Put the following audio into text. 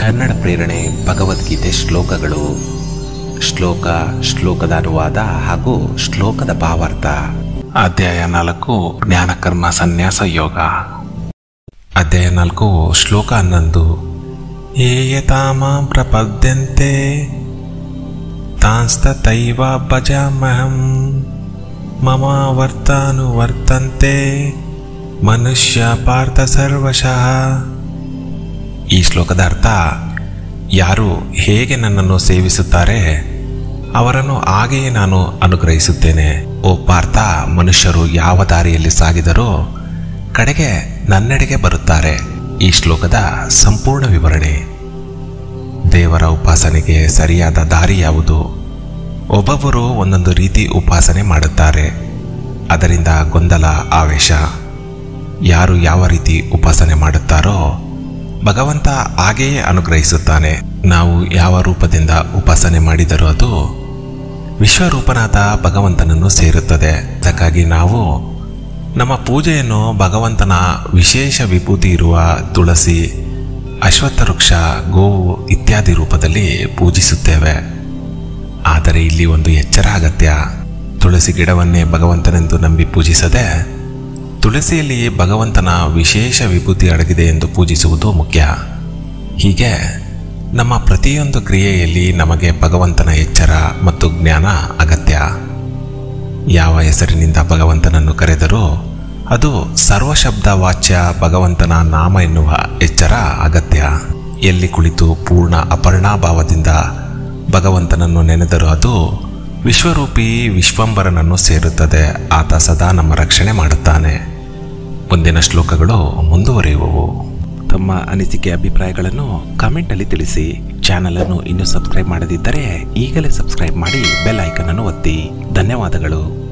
ಕನ್ನಡ ಪ್ರೇರಣೆ ಭಗವದ್ಗೀತೆ ಶ್ಲೋಕಗಳು ಶ್ಲೋಕ ಶ್ಲೋಕದ ಅನುವಾದ ಹಾಗೂ ಶ್ಲೋಕದ ಭಾವಾರ್ಥ ಅಧ್ಯಾಯ ನಾಲ್ಕು ಜ್ಞಾನಕರ್ಮ ಸನ್ಯಾಸ ಯೋಗ ಅಧ್ಯಾಯ ನಾಲ್ಕು ಶ್ಲೋಕ ಹನ್ನೊಂದು ಏಯತಾಮ ಪ್ರಪದ್ಯಂತೆ ತಾಂಸ್ತತೈವ ಭಜಾಮಹಂ ಮಮ ವರ್ತನುವರ್ತಂತೆ ಮನುಷ್ಯ ಪಾರ್ಥ ಸರ್ವಶಃ ಈ ಶ್ಲೋಕದ ಅರ್ಥ ಯಾರು ಹೇಗೆ ನನ್ನನ್ನು ಸೇವಿಸುತ್ತಾರೆ ಅವರನ್ನು ಹಾಗೆಯೇ ನಾನು ಅನುಗ್ರಹಿಸುತ್ತೇನೆ ಓ ಪಾರ್ಥ ಮನುಷ್ಯರು ಯಾವ ದಾರಿಯಲ್ಲಿ ಸಾಗಿದರೋ ಕಡೆಗೆ ನನ್ನೆಡೆಗೆ ಬರುತ್ತಾರೆ ಈ ಶ್ಲೋಕದ ಸಂಪೂರ್ಣ ವಿವರಣೆ ದೇವರ ಉಪಾಸನೆಗೆ ಸರಿಯಾದ ದಾರಿ ಯಾವುದು ಒಬ್ಬೊಬ್ಬರು ಒಂದೊಂದು ರೀತಿ ಉಪಾಸನೆ ಮಾಡುತ್ತಾರೆ ಅದರಿಂದ ಗೊಂದಲ ಆವೇಶ ಯಾರು ಯಾವ ರೀತಿ ಉಪಾಸನೆ ಮಾಡುತ್ತಾರೋ ಭಗವಂತ ಹಾಗೆಯೇ ಅನುಗ್ರಹಿಸುತ್ತಾನೆ ನಾವು ಯಾವ ರೂಪದಿಂದ ಉಪಾಸನೆ ಮಾಡಿದರೂ ಅದು ವಿಶ್ವರೂಪನಾದ ಭಗವಂತನನ್ನು ಸೇರುತ್ತದೆ ಅದಕ್ಕಾಗಿ ನಾವು ನಮ್ಮ ಪೂಜೆಯನ್ನು ಭಗವಂತನ ವಿಶೇಷ ವಿಭೂತಿ ಇರುವ ತುಳಸಿ ಅಶ್ವತ್ಥ ವೃಕ್ಷ ಗೋವು ಇತ್ಯಾದಿ ರೂಪದಲ್ಲಿ ಪೂಜಿಸುತ್ತೇವೆ ಆದರೆ ಇಲ್ಲಿ ಒಂದು ಎಚ್ಚರ ಅಗತ್ಯ ತುಳಸಿ ಗಿಡವನ್ನೇ ಭಗವಂತನೆಂದು ನಂಬಿ ಪೂಜಿಸದೆ ತುಳಸಿಯಲ್ಲಿ ಭಗವಂತನ ವಿಶೇಷ ವಿಭೂತಿ ಅಡಗಿದೆ ಎಂದು ಪೂಜಿಸುವುದು ಮುಖ್ಯ ಹೀಗೆ ನಮ್ಮ ಪ್ರತಿಯೊಂದು ಕ್ರಿಯೆಯಲ್ಲಿ ನಮಗೆ ಭಗವಂತನ ಎಚ್ಚರ ಮತ್ತು ಜ್ಞಾನ ಅಗತ್ಯ ಯಾವ ಹೆಸರಿನಿಂದ ಭಗವಂತನನ್ನು ಕರೆದರೂ ಅದು ಸರ್ವಶಬ್ದ ವಾಚ್ಯ ಭಗವಂತನ ನಾಮ ಎನ್ನುವ ಎಚ್ಚರ ಅಗತ್ಯ ಎಲ್ಲಿ ಕುಳಿತು ಪೂರ್ಣ ಅಪರ್ಣಾಭಾವದಿಂದ ಭಗವಂತನನ್ನು ನೆನೆದರೂ ಅದು ವಿಶ್ವರೂಪಿ ವಿಶ್ವಂಬರನನ್ನು ಸೇರುತ್ತದೆ ಆತ ಸದಾ ನಮ್ಮ ರಕ್ಷಣೆ ಮಾಡುತ್ತಾನೆ ಮುಂದಿನ ಶ್ಲೋಕಗಳು ಮುಂದುವರಿಯುವವು ತಮ್ಮ ಅನಿಸಿಕೆ ಅಭಿಪ್ರಾಯಗಳನ್ನು ಕಾಮೆಂಟಲ್ಲಿ ತಿಳಿಸಿ ಚಾನಲನ್ನು ಇನ್ನೂ ಸಬ್ಸ್ಕ್ರೈಬ್ ಮಾಡದಿದ್ದರೆ ಈಗಲೇ ಸಬ್ಸ್ಕ್ರೈಬ್ ಮಾಡಿ ಬೆಲ್ ಐಕನ್ ಅನ್ನು ಒತ್ತಿ ಧನ್ಯವಾದಗಳು